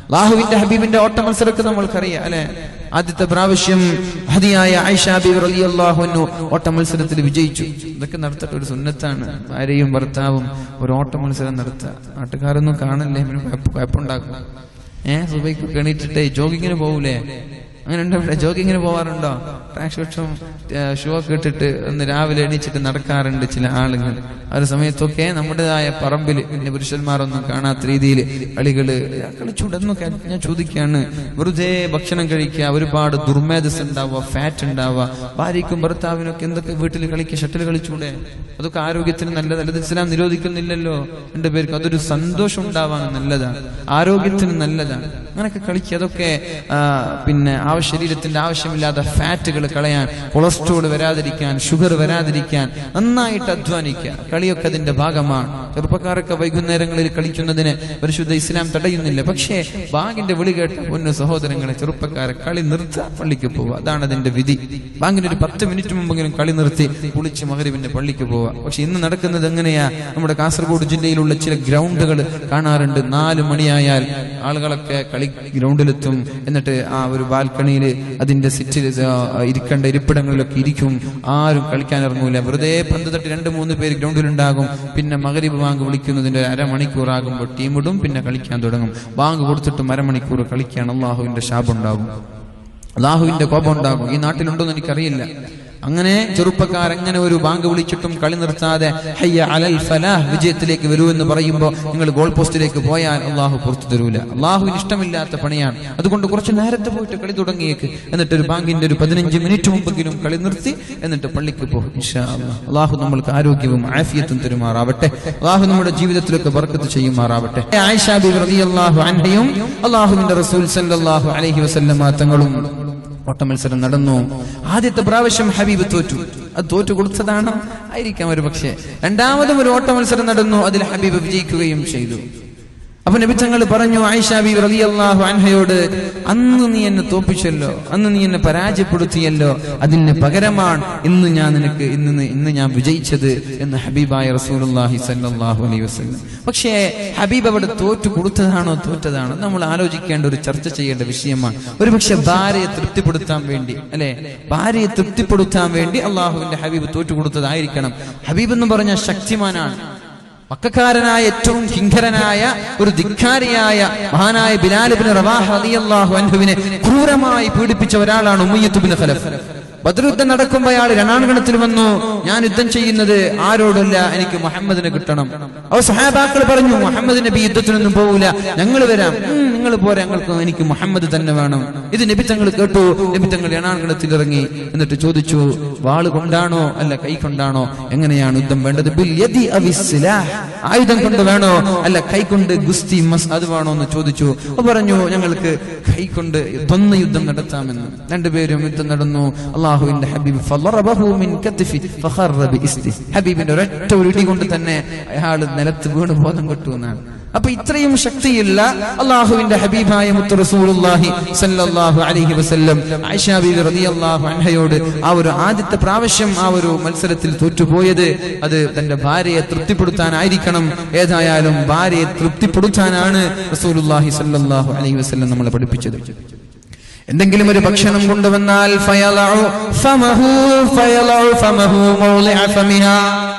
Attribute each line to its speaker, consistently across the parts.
Speaker 1: അള്ളാഹുവിന്റെ ഹബീബിന്റെ ഓട്ട മത്സരമൊക്കെ നമ്മൾക്കറിയാം അല്ലെ ആദ്യത്തെ പ്രാവശ്യം ഹദിയായ ആയിഷ ഹബീബ് റളിയല്ലാഹു ഓട്ട മത്സരത്തിൽ വിജയിച്ചു ഇതൊക്കെ നടത്തട്ടെ ഒരു സുന്നത്താണ് ഭാര്യയും ഭർത്താവും ഒരു ഓട്ട മത്സരം നടത്തുക നാട്ടുകാരൊന്നും കാണല്ലേ ഇവന് കുഴപ്പ- കുഴപ്പമുണ്ടാക്കും ഏഹ് സുബൈക്ക് എണീറ്റിട്ട് ജോഗിങ്ങിന് പോകൂലേ അങ്ങനെ ഉണ്ടോ ഇവിടെ ജോഗിങ്ങിന് പോവാറുണ്ടോ ട്രാക്ക് ഷൂട്ടും ഷൂ ഒക്കെ ഇട്ടിട്ട് ഒന്ന് രാവിലെ എണീച്ചിട്ട് നടക്കാറുണ്ട് ചില ആളുകൾ ആ ഒരു സമയത്തൊക്കെ നമ്മുടേതായ പറമ്പിൽ പിന്നെ പുരുഷന്മാരൊന്നും കാണാത്ത രീതിയിൽ കളികള് കളിച്ചുടന്നൊക്കെ ഞാൻ ചോദിക്കുകയാണ് വെറുതെ ഭക്ഷണം കഴിക്കുക ഒരുപാട് ദുർമേധസ് ഉണ്ടാവുക ഫാറ്റ് ഉണ്ടാവുക ഭാര്യയ്ക്കും ഭർത്താവിനും ഒക്കെ എന്തൊക്കെ വീട്ടിൽ കളിക്കുക ഷട്ടിൽ കളിച്ചൂടെ അതൊക്കെ ആരോഗ്യത്തിന് നല്ലത് അല്ലത് ഇസ്ലാം നിരോധിക്കുന്നില്ലല്ലോ എന്റെ പേർക്ക് അതൊരു സന്തോഷം ഉണ്ടാവാൻ നല്ലതാണ് ആരോഗ്യത്തിന് നല്ലതാണ് അങ്ങനെയൊക്കെ കളിക്കുക അതൊക്കെ ആ, പിന്നെ ആ ശരീരത്തിന്റെ ആവശ്യമില്ലാത്ത ഫാറ്റുകൾ കളയാൻ കൊളസ്ട്രോൾ വരാതിരിക്കാൻ ഷുഗർ വരാതിരിക്കാൻ നന്നായിട്ട് അധ്വാനിക്കുക കളിയൊക്കെ അതിന്റെ ഭാഗമാണ് ചെറുപ്പക്കാരൊക്കെ വൈകുന്നേരങ്ങളിൽ കളിക്കുന്നതിന് പരിശുദ്ധ ഇസ്ലാം തടയുന്നില്ല പക്ഷേ ബാങ്കിന്റെ വിളി കേട്ട പൊന്നു സഹോദരങ്ങളെ ചെറുപ്പക്കാരെ കളി നിർത്തുക പള്ളിക്ക് പോവുക അതാണ് അതിന്റെ വിധി ബാങ്കിന് ഒരു പത്ത് മിനിറ്റ് മുമ്പെങ്കിലും കളി നിർത്തി കുളിച്ച് മകരിവിന്റെ പള്ളിക്ക് പോവുക പക്ഷെ ഇന്ന് നടക്കുന്നത് എങ്ങനെയാ നമ്മുടെ കാസർഗോഡ് ജില്ലയിലുള്ള ചില ഗ്രൗണ്ടുകൾ കാണാറുണ്ട് നാല് മണിയായാൽ ആളുകളൊക്കെ കളി ഗ്രൗണ്ടിലെത്തും എന്നിട്ട് ആ ഒരു ബാൽക്കണിയിൽ അതിന്റെ സിറ്റിൽ ഇരിക്കേണ്ട ഇരിപ്പിടങ്ങളിലൊക്കെ ഇരിക്കും ആരും കളിക്കാൻ ഇറങ്ങൂല വെറുതെ പന്ത് തട്ടി രണ്ട് മൂന്ന് പേര് ഗ്രൗണ്ടിലുണ്ടാകും പിന്നെ മകരിബ് ബാങ്ക് വിളിക്കുന്നതിന്റെ അരമണിക്കൂർ ആകുമ്പോൾ ടീം ഇടും പിന്നെ കളിക്കാൻ തുടങ്ങും ബാങ്ക് കൊടുത്തിട്ടും അരമണിക്കൂർ കളിക്കാൻ അള്ളാഹുവിന്റെ ശാപുണ്ടാകും അള്ളാഹുവിന്റെ കോപം ഉണ്ടാകും ഈ നാട്ടിലുണ്ടോന്ന് എനിക്കറിയില്ല അങ്ങനെ ചെറുപ്പക്കാരെങ്ങനെ ഒരു ബാങ്ക് വിളിച്ചിട്ടും കളി നിർത്താതെ ഹയ്യ അലൽ ഫലാഹ് വിജയത്തിലേക്ക് വരൂ എന്ന് പറയുമ്പോൾ നിങ്ങൾ ഗോൾ പോസ്റ്റിലേക്ക് പോയാൽ അള്ളാഹു പുറത്തു തരൂല അള്ളാഹുവിന് ഇഷ്ടമില്ലാത്ത പണിയാണ് അതുകൊണ്ട് കുറച്ച് നേരത്തെ പോയിട്ട് കളി തുടങ്ങിയേക്ക് എന്നിട്ട് ഒരു ബാങ്കിന്റെ ഒരു പതിനഞ്ച് മിനിറ്റ് മുമ്പെങ്കിലും കളി നിർത്തി എന്നിട്ട് പള്ളിക്ക് പോകും ഇൻഷാ അല്ലാഹ്. അള്ളാഹു നമ്മൾക്ക് ആരോഗ്യവും ആഫിയത്തും തരുമാറാവട്ടെ അള്ളാഹു നമ്മുടെ ജീവിതത്തിലൊക്കെ ബർക്കത്ത് ചെയ്യുമാറാവട്ടെ ആയിഷ ബി റളിയല്ലാഹു അൻഹയും അള്ളാഹുവിന്റെ റസൂൽ സല്ലല്ലാഹു അലൈഹി വസല്ലമ തങ്ങളും ഓട്ടമത്സരം നടന്നു ആദ്യത്തെ പ്രാവശ്യം ഹബീബ് തോറ്റു അത് തോറ്റു കൊടുത്തതാണോ ആയിരിക്കാം ഒരു പക്ഷേ രണ്ടാമതും ഒരു ഓട്ടമത്സരം നടന്നു അതിൽ ഹബീബ് വിജയിക്കുകയും ചെയ്തു അപ്പൊ നബിത്തങ്ങൾ പറഞ്ഞു ആയിഷ ബി റളിയല്ലാഹു അൻഹയോട് അന്ന് നീ എന്നെ തോപ്പിച്ചല്ലോ അന്ന് നീ എന്നെ പരാജയപ്പെടുത്തിയല്ലോ അതിന് പകരമാണ് ഇന്ന് ഞാൻ നിനക്ക് ഇന്ന് നീ- ഇന്ന് ഞാൻ വിജയിച്ചത് എന്ന് ഹബീബായ റസൂലുള്ളാഹി സല്ലല്ലാഹു അലൈഹി വസല്ലം പക്ഷേ ഹബീബ് അവിടെ തോറ്റു കൊടുത്തതാണോ തോറ്റതാണോ നമ്മൾ ആലോചിക്കേണ്ട ഒരു ചർച്ച ചെയ്യേണ്ട വിഷയമാണ് ഒരു പക്ഷെ ഭാര്യയെ തൃപ്തിപ്പെടുത്താൻ വേണ്ടി അല്ലെ ഭാര്യയെ തൃപ്തിപ്പെടുത്താൻ വേണ്ടി അള്ളാഹുവിന്റെ ഹബീബ് തോറ്റു കൊടുത്തതായിരിക്കണം ഹബീബ് എന്ന് പറഞ്ഞ ശക്തിമാനാണ് മക്കാരനായ ഏറ്റവും കിങ്കരനായ ഒരു ധിക്കാരിയായ മഹാനായ ബിലാലിബിന് റവാഹ് റളിയല്ലാഹു അൻഹുവിനെ ക്രൂരമായി പീഡിപ്പിച്ച ഒരാളാണ് ഉമ്മയ്യത്തുബിന് ഖലഫ് ബദ്രുദ്ധം നടക്കുമ്പോ അയാൾ രണാങ്കണത്തിൽ വന്നു ഞാൻ യുദ്ധം ചെയ്യുന്നത് ആരോടല്ല എനിക്ക് മുഹമ്മദിനെ കിട്ടണം അവർ സഹാബാക്കൾ പറഞ്ഞു മുഹമ്മദ് നബി യുദ്ധത്തിനൊന്നും പോകൂല ഞങ്ങൾ വരാം "ഉം, നിങ്ങൾ പോരാ ഞങ്ങൾക്ക് എനിക്ക് മുഹമ്മദ് തന്നെ വേണം ഇത് നബി തങ്ങൾ കേട്ടു നബി തങ്ങൾ രണാങ്കണത്തിൽ ഇറങ്ങി എന്നിട്ട് ചോദിച്ചു വാള് കൊണ്ടാണോ അല്ല കൈ കൊണ്ടാണോ എങ്ങനെയാണ് യുദ്ധം വേണ്ടത് ബിൽ യദി അവിസ് സിലാഹ്. ആയുധം കൊണ്ട് വേണോ അല്ല കൈ കൊണ്ട് ഗുസ്തി മസ് അത് വേണോ എന്ന് ചോദിച്ചു അപ്പൊ പറഞ്ഞു ഞങ്ങൾക്ക് കൈ കൊണ്ട് തൊന്ന യുദ്ധം നടത്താമെന്ന് രണ്ടുപേരും യുദ്ധം നടന്നു അള്ളാഹുവിന്റെ ഹബീബ് ഫളറബഹു മിൻ കത്ഫി ഫഖറ ബിഇസ്തി. ഹബീബിന്റെ ഒരൊറ്റ ഒരു ഇടി കൊണ്ട് തന്നെ അയാൾ നിലത്ത് വീണ് ബോധം കിട്ടു എന്നാണ് അപ്പൊ ഇത്രയും ശക്തിയുള്ള അള്ളാഹുവിന്റെ ഹബീബായ മുത്തു റസൂലുള്ളാഹി സല്ലല്ലാഹു അലൈഹി വസല്ലം ആയിഷ ബീവി റളിയല്ലാഹു അൻഹയോട് ആ ഒരു ആദ്യത്തെ പ്രാവശ്യം ആ ഒരു മത്സരത്തിൽ തോറ്റുപോയത് അത് തന്റെ ഭാര്യയെ തൃപ്തിപ്പെടുത്താനായിരിക്കണം ഏതായാലും ഭാര്യയെ തൃപ്തിപ്പെടുത്താനാണ് റസൂലുള്ളാഹി സല്ലല്ലാഹു അലൈഹി വസല്ലം നമ്മളെ പഠിപ്പിച്ചത് എന്തെങ്കിലും ഒരു ഭക്ഷണം കൊണ്ടുവന്നാൽ ഫയലഉ ഫമഹു ഫയലഉ ഫമഹു മൗളിഅ ഫമിഹാ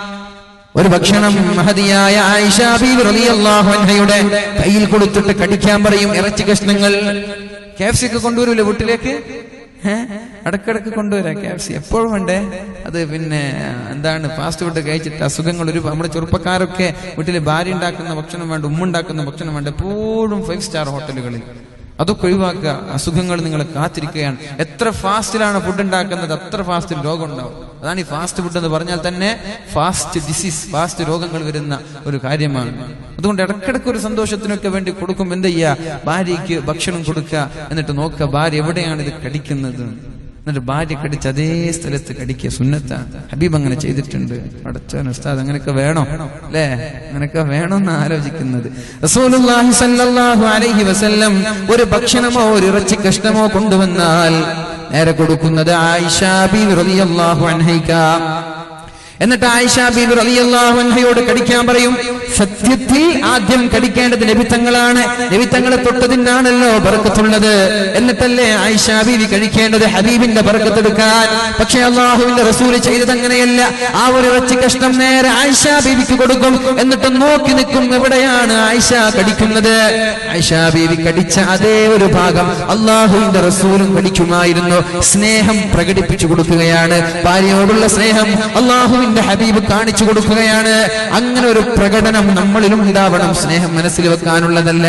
Speaker 1: ഒരു ഭക്ഷണം മഹതിയായ ആയിഷ ബീവി റളിയല്ലാഹു അൻഹയുടെ കയ്യിൽ കൊടുത്തിട്ട് കടിക്കാൻ പറയും ഇറച്ചി കഷ്ണങ്ങൾ കെഎഫ്സി ഒക്കെ കൊണ്ടുവരൂലേ വീട്ടിലേക്ക് ഏഹ് ഇടക്കിടക്ക് കൊണ്ടുവരാം കെഎഫ്സി എപ്പോഴും വേണ്ടേ അത് പിന്നെ എന്താണ് ഫാസ്റ്റ് ഫുഡ് കഴിച്ചിട്ട് അസുഖങ്ങൾ ഒരു നമ്മുടെ ചെറുപ്പക്കാരൊക്കെ വീട്ടിൽ ഭാര്യ ഉണ്ടാക്കുന്ന ഭക്ഷണം വേണ്ട ഉമ്മ ഉണ്ടാക്കുന്ന ഭക്ഷണം വേണ്ട എപ്പോഴും ഫൈവ് സ്റ്റാർ ഹോട്ടലുകളിൽ അതൊക്കെ ഒഴിവാക്കുക അസുഖങ്ങൾ നിങ്ങളെ കാത്തിരിക്കുകയാണ് എത്ര ഫാസ്റ്റിലാണ് ഫുഡ് ഉണ്ടാക്കുന്നത് അത്ര ഫാസ്റ്റിൽ രോഗം ഉണ്ടാവും അതാണ് ഈ ഫാസ്റ്റ് ഫുഡ് എന്ന് പറഞ്ഞാൽ തന്നെ ഫാസ്റ്റ് ഡിസീസ് ഫാസ്റ്റ് രോഗങ്ങൾ വരുന്ന ഒരു കാര്യമാണ് അതുകൊണ്ട് ഇടക്കിടക്ക് ഒരു സന്തോഷത്തിനൊക്കെ വേണ്ടി കൊടുക്കും എന്ത് ചെയ്യുക ഭാര്യയ്ക്ക് ഭക്ഷണം കൊടുക്കുക എന്നിട്ട് നോക്കുക ഭാര്യ എവിടെയാണ് ഇത് കടിക്കുന്നത് എന്നിട്ട് ഭാര്യ കടിച്ച് അതേ സ്ഥലത്ത് കടിക്കുക സുന്നത്താണ് ഹബീബ് അങ്ങനെ ചെയ്തിട്ടുണ്ട് അടച്ചോൻ ഉസ്താദ് അങ്ങനെയൊക്കെ വേണോ അല്ലേ അങ്ങനെയൊക്കെ വേണമെന്ന് ആലോചിക്കുന്നത് റസൂലുള്ളാഹി സ്വല്ലല്ലാഹു അലൈഹി വസല്ലം ഒരു ഭക്ഷണമോ ഒരു ഇറച്ചി കഷ്ണമോ കൊണ്ടുവന്നാൽ നേരെ കൊടുക്കുന്നത് ആയിഷ ബി റളിയല്ലാഹു അൻഹയ്ക്ക എന്നിട്ട് ആയിഷ ബീബി റളിയല്ലാഹു അൻഹയോട് കടിക്കാൻ പറയും സത്യത്തിൽ ആദ്യം കടിക്കേണ്ടത് നബിത്തങ്ങളാണ് നബിത്തങ്ങളെ തൊട്ടതിനാണല്ലോ ബർക്കത്തുള്ളത് എന്നിട്ടല്ലേ ആയിഷ ബീവി കഴിക്കേണ്ടത് ഹബീബിന്റെ ബർക്കത്തെടുക്കാൻ പക്ഷെ അള്ളാഹുവിന്റെ റസൂല് ചെയ്തത് അങ്ങനെയല്ല ആ ഒരു ഇറച്ചി കഷ്ണം നേരെ ആയിഷ ബീവിക്ക് കൊടുക്കും എന്നിട്ട് നോക്കി നിൽക്കും എവിടെയാണ് ആയിഷ കടിക്കുന്നത് ആയിഷ ബീവി കടിച്ച അതേ ഒരു ഭാഗം അള്ളാഹുവിന്റെ റസൂലും കടിക്കുമായിരുന്നു സ്നേഹം പ്രകടിപ്പിച്ചു കൊടുക്കുകയാണ് ഭാര്യയോടുള്ള സ്നേഹം അള്ളാഹുവിന്റെ ഹബീബ് കാണിച്ചു കൊടുക്കുകയാണ് അങ്ങനെ ഒരു പ്രകടനം നമ്മളിലും ഉണ്ടാവണം സ്നേഹം മനസ്സിൽ വെക്കാനുള്ളതല്ല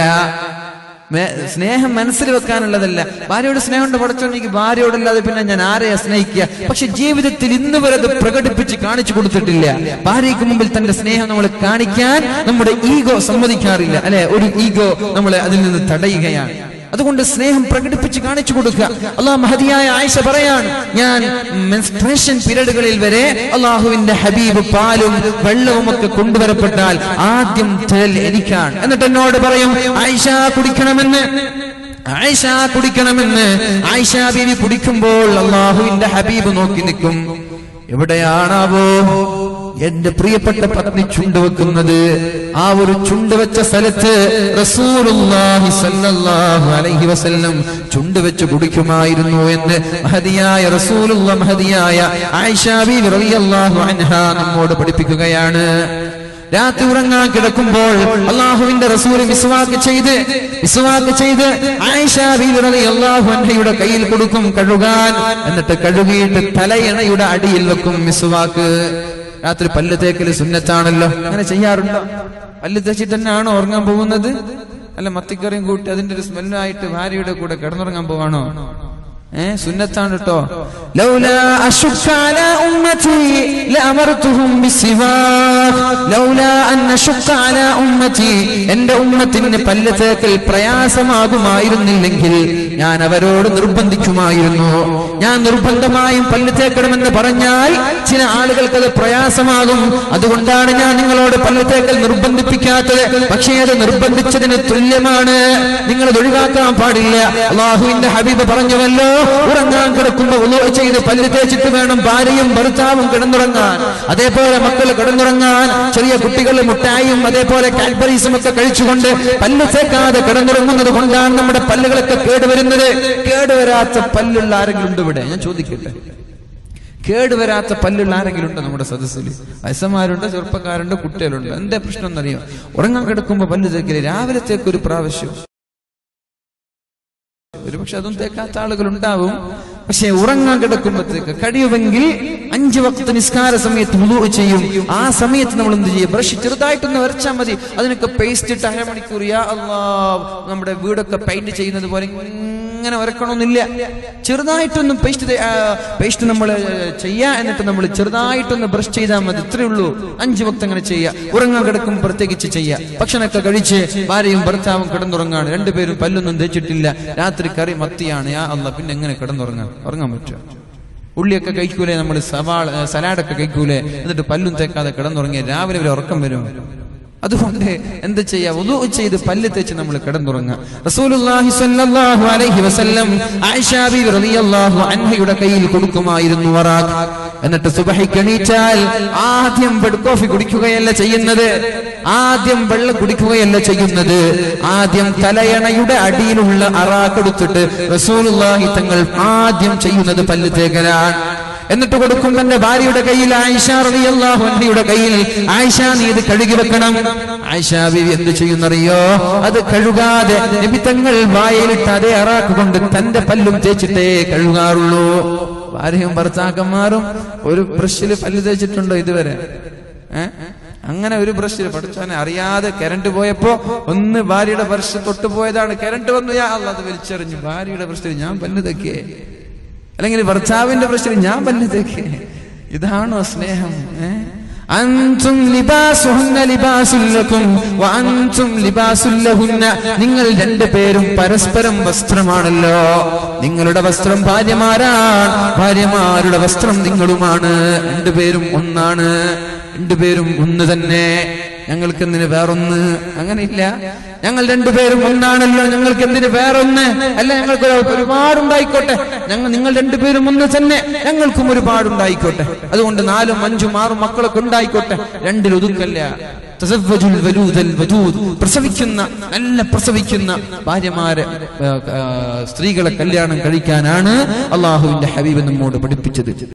Speaker 1: മേ- സ്നേഹം മനസ്സിൽ വെക്കാനുള്ളതല്ല ഭാര്യയോട് സ്നേഹമുണ്ട് പടച്ചോണ്ടെനിക്ക് ഭാര്യയോടല്ലാതെ പിന്നെ ഞാൻ ആരെയാ സ്നേഹിക്കുക പക്ഷെ ജീവിതത്തിൽ ഇന്ന് വരെ അത് പ്രകടിപ്പിച്ച് കാണിച്ചു കൊടുത്തിട്ടില്ല ഭാര്യയ്ക്ക് മുമ്പിൽ തന്റെ സ്നേഹം നമ്മൾ കാണിക്കാൻ നമ്മുടെ ഈഗോ സമ്മതിക്കാറില്ല അല്ലെ ഒരു ഈഗോ നമ്മളെ അതിൽ നിന്ന് തടയുകയാണ് അതുകൊണ്ട് സ്നേഹം പ്രകടിപ്പിച്ച് കാണിച്ചു കൊടുക്കുക അള്ളാഹ് മഹതിയായ ആയിഷ പറയാണ് ഞാൻ മെൻസ്ട്രേഷൻ പീരീഡുകളിൽ വരെ അള്ളാഹുവിന്റെ ഹബീബ് പാലും വെള്ളവും ഒക്കെ കൊണ്ടുവരപ്പെട്ടാൽ ആദ്യം തരൽ എനിക്കാണ് എന്നിട്ട് എന്നോട് പറയും ആയിഷ കുടിക്കണമെന്ന് ആയിഷ കുടിക്കണമെന്ന് ആയിഷ ബീവി കുടിക്കുമ്പോൾ അള്ളാഹുവിന്റെ ഹബീബ് നോക്കി നിൽക്കും എവിടെയാണാവോ എന്റെ പ്രിയപ്പെട്ട പത്നി ചുണ്ടുവെക്കുന്നത് ആ ഒരു ചുണ്ടുവെച്ച സ്ഥലത്ത് റസൂലുള്ളാഹി സ്വല്ലല്ലാഹു അലൈഹി വസല്ലം ചുണ്ടുവെച്ച് കുടിക്കുമായിരുന്നു എന്ന് മഹതിയായ റസൂലുള്ള മഹതിയായ ആയിഷ ബീവി റളിയല്ലാഹു അൻഹ നമ്മോട് പഠിപ്പിക്കുകയാണ് രാത്രി ഉറങ്ങാൻ കിടക്കുമ്പോൾ അള്ളാഹുവിന്റെ റസൂല് മിസ്വാക്ക് ചെയ്ത് മിസ്വാക്ക് ചെയ്ത് ആയിഷ ബീവി റളിയല്ലാഹു അൻഹയുടെ കയ്യിൽ കൊടുക്കും കഴുകാൻ എന്നിട്ട് കഴുകിയിട്ട് തലയണയുടെ അടിയിൽ വെക്കും മിസ്വാക്ക് രാത്രി പല്ല് തേക്കല് സുന്നത്താണല്ലോ അങ്ങനെ ചെയ്യാറുണ്ടോ പല്ല് തേച്ചിട്ട് തന്നെയാണോ ഉറങ്ങാൻ പോകുന്നത് അല്ല മത്തിക്കറിയും കൂട്ടി അതിന്റെ ഒരു സ്മെല്ലായിട്ട് ഭാര്യയുടെ കൂടെ കിടന്നുറങ്ങാൻ പോവാണോ ഏ സുന്നത്താണ് കേട്ടോ ലൗലാ അശുക്ക അലാ ഉമ്മതി ലഅമർതുഹും ബിസിവാക് ലൗലാ അൻ അശുക്ക അലാ ഉമ്മതി എന്റെ ഉമ്മത്തിന് പല്ല് തേക്കൽ പ്രയാസമാകുമായിരുന്നില്ലെങ്കിൽ ഞാൻ അവരോട് നിർബന്ധിക്കുമായിരുന്നു ഞാൻ നിർബന്ധമായും പല്ല് തേക്കണമെന്ന് പറഞ്ഞാൽ ചില ആളുകൾക്ക് അത് പ്രയാസമാകും അതുകൊണ്ടാണ് ഞാൻ നിങ്ങളോട് പല്ല് തേക്കൽ നിർബന്ധിപ്പിക്കാത്തത് പക്ഷേ അത് നിർബന്ധിച്ചതിന് തുല്യമാണ് നിങ്ങൾ അത് ഒഴിവാക്കാൻ പാടില്ല അള്ളാഹുവിന്റെ ഹബീബ് പറഞ്ഞുവല്ലോ ഉറങ്ങാൻ കിടക്കുമ്പോ ഉളവ് ചെയ്ത് പല്ല് തേച്ചിട്ട് വേണം ഭാര്യയും ഭർത്താവും കിടന്നുറങ്ങാൻ അതേപോലെ മക്കൾ കിടന്നുറങ്ങാൻ ചെറിയ കുട്ടികൾ മുട്ടായും അതേപോലെ കാൽബറീസും ഒക്കെ കഴിച്ചുകൊണ്ട് പല്ല് തേക്കാതെ കിടന്നുറങ്ങുന്നത് കൊണ്ടാണ് നമ്മുടെ പല്ലുകളൊക്കെ കേടുവരുന്നത് കേടുവരാത്ത പല്ലുള്ള ആരെങ്കിലും ഉണ്ട് ഇവിടെ ഞാൻ ചോദിക്കട്ടെ കേടുവരാത്ത പല്ലുള്ള ആരെങ്കിലും ഉണ്ടോ നമ്മുടെ സദസ്സിൽ വയസ്സന്മാരുണ്ട് ചെറുപ്പക്കാരുണ്ട് കുട്ടികളുണ്ട് എന്താ പ്രശ്നം എന്നറിയോ ഉറങ്ങാൻ കിടക്കുമ്പോ പല്ല് തേക്കില്ല രാവിലെ തേക്ക് ഒരു പ്രാവശ്യം ഒരുപക്ഷെ അതും തേക്കാത്ത ആളുകൾ ഉണ്ടാവും പക്ഷെ ഉറങ്ങാൻ കിടക്കുമ്പോഴത്തേക്ക് കഴിയുമെങ്കിൽ അഞ്ചു വക്ത നിസ്കാര സമയത്ത് വുളു ചെയ്യും ആ സമയത്ത് നമ്മൾ എന്ത് ചെയ്യും ബ്രഷ് ചെറുതായിട്ടൊന്ന് വരച്ചാൽ മതി അതിനൊക്കെ പേസ്റ്റ് ഇട്ട് അരമണിക്കൂർ യാ അല്ലാ നമ്മുടെ വീടൊക്കെ പെയിന്റ് ചെയ്യുന്നത് പോലെ ഇങ്ങനെ വരക്കണമെന്നില്ല ചെറുതായിട്ടൊന്ന് പേസ്റ്റ് പേസ്റ്റ് നമ്മൾ ചെയ്യാ എന്നിട്ട് നമ്മൾ ചെറുതായിട്ടൊന്ന് ബ്രഷ് ചെയ്താൽ മതി ഇത്രേ ഉള്ളൂ അഞ്ചു വക്ത് അങ്ങനെ ചെയ്യാം ഉറങ്ങാൻ കിടക്കും പ്രത്യേകിച്ച് ചെയ്യാം ഭക്ഷണമൊക്കെ കഴിച്ച് ഭാര്യയും ഭർത്താവും കിടന്നുറങ്ങാണ് രണ്ടുപേരും പല്ലൊന്നും തേച്ചിട്ടില്ല രാത്രി കറി മത്തിയാണ് യാ അല്ല പിന്നെ എങ്ങനെ കിടന്നുറങ്ങാൻ ഉറങ്ങാൻ പറ്റുക ഉള്ളിയൊക്കെ കഴിക്കൂലേ നമ്മൾ സവാള സലാഡൊക്കെ കഴിക്കൂലേ എന്നിട്ട് പല്ലും തേക്കാതെ കിടന്നുറങ്ങിയ രാവിലെ വരെ ഉറക്കം വരും അതുകൊണ്ട് എന്ത് ചെയ്യാ ഉദു ചെയ്ത് പല്ല് തേച്ച് നമ്മൾ കിടന്നുറങ്ങുക റസൂലുള്ളാഹി സ്വല്ലല്ലാഹു അലൈഹി വസല്ലം ആയിഷ ബീവി റളിയല്ലാഹു അൻഹയുടെ കയ്യിൽ കൊടുക്കുമായിരുന്നു വറാഖ് എന്നിട്ട് സുബഹിക്ക് എണീറ്റാൽ ആദ്യം ബെഡ് കോഫി കുടിക്കുകയല്ല ചെയ്യുന്നത് ആദ്യം വെള്ളം കുടിക്കുകയല്ല ചെയ്യുന്നത് ആദ്യം തലയണയുടെ അടിയിലുള്ള അറാക്കെടുത്തിട്ട് റസൂലുള്ളാഹി തങ്ങൾ ആദ്യം ചെയ്യുന്നത് പല്ല് തേക്കലാണ് എന്നിട്ട് കൊടുക്കും തന്റെ ഭാര്യയുടെ കയ്യിൽ ആയിഷ റളിയല്ലാഹു അൻഹയുടെ കയ്യിൽ ആയിഷ നീ ഇത് കഴുകി വെക്കണം ആയിഷ ബീവി എന്ത് ചെയ്യുന്നറിയോ അത് കഴുകാതെ നബി തങ്ങൾ വായയിലിട്ട് അതേ അറാക്ക് കൊണ്ട് തന്റെ പല്ലും തേച്ചിട്ടേ കഴുകാറുള്ളൂ ഭാര്യയും ഭർത്താക്കന്മാരും ഒരു ബ്രഷിൽ പല്ല് തേച്ചിട്ടുണ്ടോ ഇതുവരെ ഏ അങ്ങനെ ഒരു ബ്രഷിൽ പഠിച്ചവനെ അറിയാതെ കരണ്ട് പോയപ്പോ ഒന്ന് ഭാര്യയുടെ ബ്രഷ് തൊട്ട് പോയതാണ് കരണ്ട് വന്നു ഞാൻ അത് വലിച്ചെറിഞ്ഞു ഭാര്യയുടെ ബ്രഷിൽ ഞാൻ പല്ല് തേക്കേ അല്ലെങ്കിൽ ഭർത്താവിന്റെ പ്രശ്നം ഞാൻ പല്ലത്തേക്ക് ഇതാണോ സ്നേഹം ഏ? അൻതും ലിബാസുഹുന്ന ലിബാസുല്ലക്കും വഅൻതും ലിബാസുല്ലഹുന്ന നിങ്ങൾ രണ്ടുപേരും പരസ്പരം വസ്ത്രമാണല്ലോ നിങ്ങളുടെ വസ്ത്രം ഭാര്യമാരാണ് ഭാര്യമാരുടെ വസ്ത്രം നിങ്ങളുമാണ് രണ്ടുപേരും ഒന്നാണ് രണ്ടുപേരും ഒന്ന് തന്നെ ഞങ്ങൾക്ക് എന്തിന് വേറൊന്ന് അങ്ങനെയില്ല ഞങ്ങൾ രണ്ടുപേരും ഒന്നാണല്ലോ ഞങ്ങൾക്ക് എന്തിന് വേറൊന്ന് അല്ല ഞങ്ങൾക്ക് ഒരു- ഒരുപാടുണ്ടായിക്കോട്ടെ ഞങ്ങൾ നിങ്ങൾ രണ്ടുപേരും ഒന്ന് തന്നെ ഞങ്ങൾക്കും ഒരുപാടുണ്ടായിക്കോട്ടെ അതുകൊണ്ട് നാലും അഞ്ചും ആറും മക്കളൊക്കെ ഉണ്ടായിക്കോട്ടെ രണ്ടിൽ ഒതുക്കല്ല തസവ്വജുൽ വലൂദൽ വദൂദ്. പ്രസവിക്കുന്ന നല്ല പ്രസവിക്കുന്ന ഭാര്യമാരെ ആ, ആ, സ്ത്രീകളെ കല്യാണം കഴിക്കാനാണ് അള്ളാഹുവിന്റെ ഹബീബ് നമ്മോട് പഠിപ്പിച്ചത്